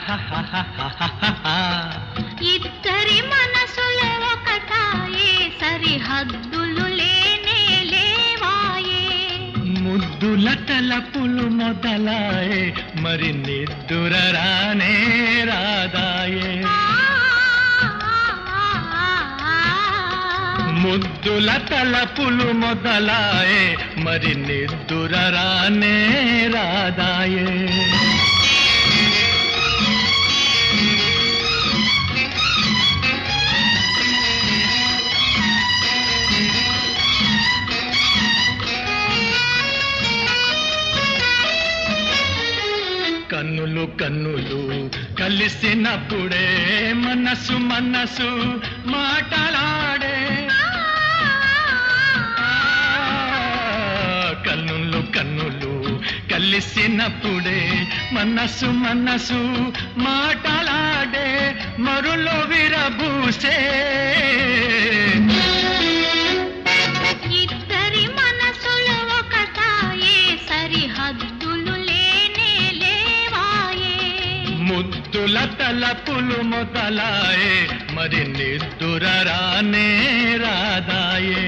ఇద్దరి మనసులు ఒకటాయే సరిహద్దులు లేనే లేవాయే ముద్దుల తలపులు మొదలాయే మరి నిద్దుర రానే రాదాయే ఆ, ముద్దుల తలపులు మొదలాయే మరి నిద్దుర రానే రాదాయే కన్నులు కన్నులు కలిసినప్పుడే మనసు మనసు మాటలాడే ఆ, కన్నులు కన్నులు కలిసినప్పుడే మనసు మనసు మాటలాడే మరులో విరబూసే ఇద్దరి మనసులు ఒకటాయే సరిహద్దులు లేనే లేవాయే ముద్దుల తలపులు మొదలాయే మరి నిద్దుర రానే రాదాయే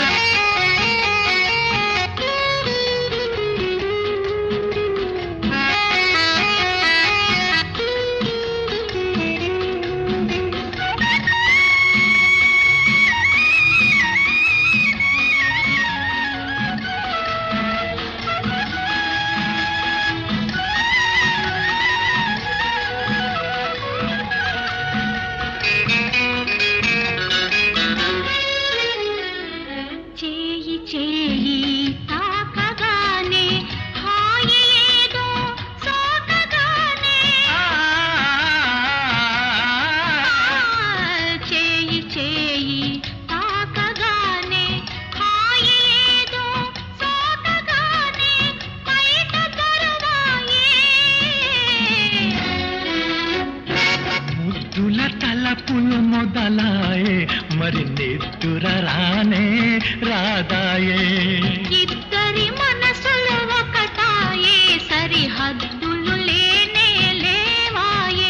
చేయి చేయి తాకగానే హాయి ఏదో సోకగానే ఆ, చేయి చేయి తాకగానే హాయి ఏదో సోకగానే బయట తరువాయే ముద్దుల తలపులు మొదలాయే మరి నిద్దుర రానే రాదాయే ఇద్దరి మనసులు ఒకటాయే సరిహద్దులు లేనే లేవాయే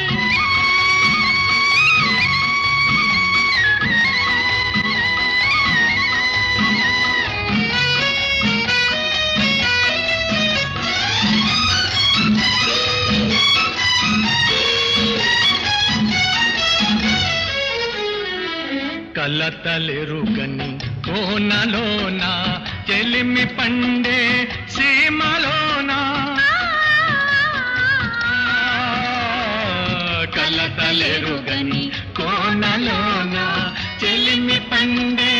కలతలెరుగని కోనలోన చెలిమి పండే సీమలోన కలతలెరుగని కోనలోన చెలిమి పండే